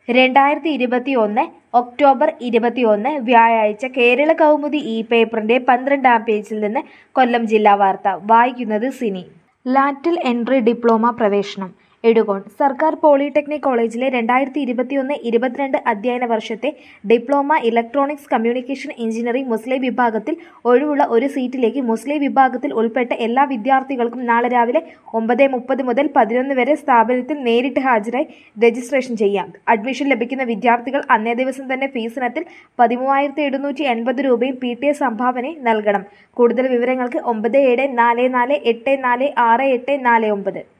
രണ്ടായിരത്തി ഇരുപത്തി ഒന്ന് ഒക്ടോബർ ഇരുപത്തിയൊന്ന് വ്യാഴാഴ്ച കേരള കൗമുദി ഇ പേപ്പറിന്റെ പന്ത്രണ്ടാം പേജിൽ നിന്ന് കൊല്ലം ജില്ലാ വാർത്ത വായിക്കുന്നത് സിനി ലാറ്റിൽ എൻട്രി ഡിപ്ലോമ പ്രവേശനം എഴുകോൺ സർക്കാർ പോളിടെക്നിക് കോളേജിലെ രണ്ടായിരത്തി ഇരുപത്തിയൊന്ന് ഇരുപത്തിരണ്ട് അധ്യയന വർഷത്തെ diploma electronics communication engineering Muslim വിഭാഗത്തിൽ ഒഴിവുള്ള ഒരു സീറ്റിലേക്ക് മുസ്ലിം വിഭാഗത്തിൽ ഉൾപ്പെട്ട എല്ലാ വിദ്യാർത്ഥികൾക്കും നാളെ രാവിലെ ഒമ്പത് മുപ്പത് മുതൽ പതിനൊന്ന് വരെ സ്ഥാപനത്തിൽ നേരിട്ട് ഹാജരായി രജിസ്ട്രേഷൻ ചെയ്യാം അഡ്മിഷൻ ലഭിക്കുന്ന വിദ്യാർത്ഥികൾ അന്നേ ദിവസം തന്നെ ഫീസ് ഇനത്തിൽ പതിമൂവായിരത്തി എഴുന്നൂറ്റി എൺപത് രൂപയും പി ടി എ സംഭാവനയും നൽകണം കൂടുതൽ വിവരങ്ങൾക്ക് ഒമ്പത് ഏഴ് നാല് നാല് എട്ട് നാല് ആറ് എട്ട് നാല് ഒമ്പത്